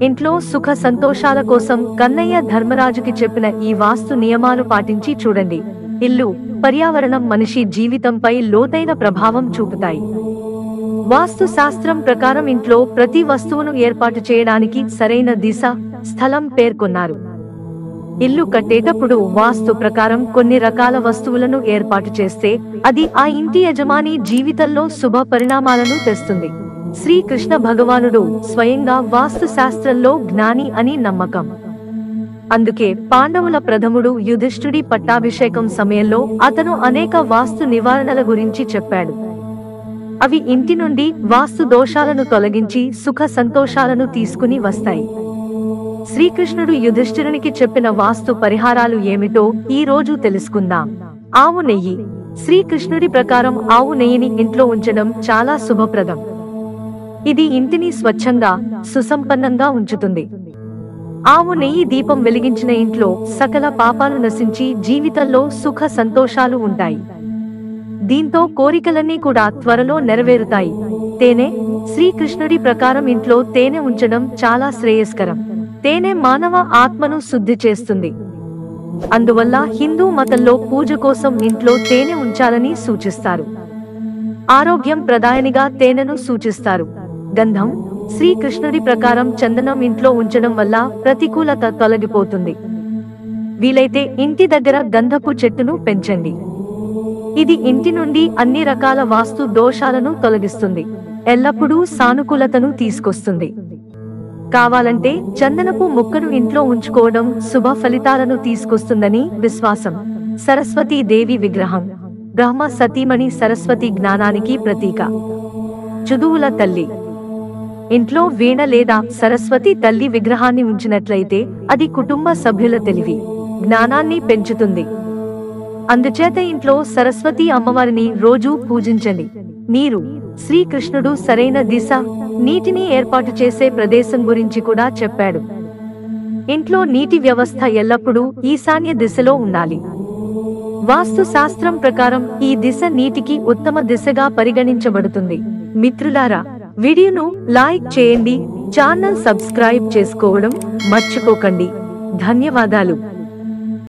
ఇంట్లో సుఖ సంతోషాల కోసం కన్నయ్య ధర్మరాజుకి చెప్పిన ఈ వాస్తు నియమాలు పాటించి చూడండి ఇల్లు పర్యావరణం మనిషి జీవితంపై లోతైన ప్రభావం చూపుతాయి వాస్తు శాస్త్రం ప్రకారం ఇంట్లో ప్రతి వస్తువును ఏర్పాటు చేయడానికి సరైన దిశ స్థలం పేర్కొన్నారు ఇల్లు కట్టేటప్పుడు వాస్తు ప్రకారం కొన్ని రకాల వస్తువులను ఏర్పాటు చేస్తే అది ఆ ఇంటి యజమాని జీవితంలో శుభ పరిణామాలను తెస్తుంది శ్రీకృష్ణ భగవానుడు స్వయంగా వాస్తు శాస్త్రంలో జ్ఞాని అని నమ్మకం అందుకే పాండవుల ప్రథముడు యుధిష్ఠుడి పట్టాభిషేకం సమయంలో అతను అనేక వాస్తు నివారణల గురించి చెప్పాడు అవి ఇంటి నుండి వాస్తు దోషాలను తొలగించి సుఖ సంతోషాలను తీసుకుని వస్తాయి శ్రీకృష్ణుడు యుధిష్ఠిరునికి చెప్పిన వాస్తు పరిహారాలు ఏమిటో ఈ రోజు తెలుసుకుందాం ఆవు నెయ్యి శ్రీకృష్ణుడి ప్రకారం ఆవు నెయ్యిని ఇంట్లో ఉంచడం చాలా శుభప్రదం ఇది ఇంటిని స్వచ్ఛంగా సుసంపన్నంగా ఉంచుతుంది ఆవు నెయ్యి దీపం వెలిగించిన ఇంట్లో సకల పాపాలు నశించి జీవితంలో సుఖ సంతోషాలు ఉంటాయి దీంతో కోరికలన్నీ కూడా త్వరలో నెరవేరుతాయి తేనె శ్రీకృష్ణుడి ప్రకారం ఇంట్లో తేనె ఉంచడం చాలా శ్రేయస్కరం తేనె మానవ ఆత్మను శుద్ధి చేస్తుంది అందువల్ల హిందూ మతంలో పూజ కోసం ఇంట్లో తేనె ఉంచాలని సూచిస్తారు ఆరోగ్యం ప్రదాయనిగా తేనెను సూచిస్తారు గంధం శ్రీకృష్ణుడి ప్రకారం చందనం ఇంట్లో ఉంచడం వల్ల ప్రతికూలత తొలగిపోతుంది వీలైతే ఇంటి దగ్గర గంధపు చెట్టును పెంచండి ఇది ఇంటి నుండి అన్ని రకాల వాస్తు దోషాలను తొలగిస్తుంది ఎల్లప్పుడూ సానుకూలతను తీసుకొస్తుంది కావాలంటే చందనపు ముక్కను ఇంట్లో ఉంచుకోవడం శుభ ఫలితాలను తీసుకొస్తుందని విశ్వాసం సరస్వతీ దేవి విగ్రహం బ్రహ్మ సతీమణి సరస్వతి జ్ఞానానికి ప్రతీక చదువుల తల్లి ఇంట్లో వీణ లేదా సరస్వతి తల్లి విగ్రహాన్ని ఉంచినట్లయితే అది కుటుంబ సభ్యుల తెలివి జ్ఞానాన్ని పెంచుతుంది అందుచేత ఇంట్లో సరస్వతి అమ్మవారిని రోజూ పూజించండి నీరు శ్రీకృష్ణుడు సరైన దిశ నీటిని ఏర్పాటు చేసే ప్రదేశం గురించి కూడా చెప్పాడు ఇంట్లో నీటి వ్యవస్థ ఎల్లప్పుడూ ఈశాన్య దిశలో ఉండాలి వాస్తు శాస్త్రం ప్రకారం ఈ దిశ నీటికి ఉత్తమ దిశగా పరిగణించబడుతుంది మిత్రులారా వీడియోను లైక్ చేయండి ఛానల్ సబ్స్క్రైబ్ చేసుకోవడం మర్చిపోకండి ధన్యవాదాలు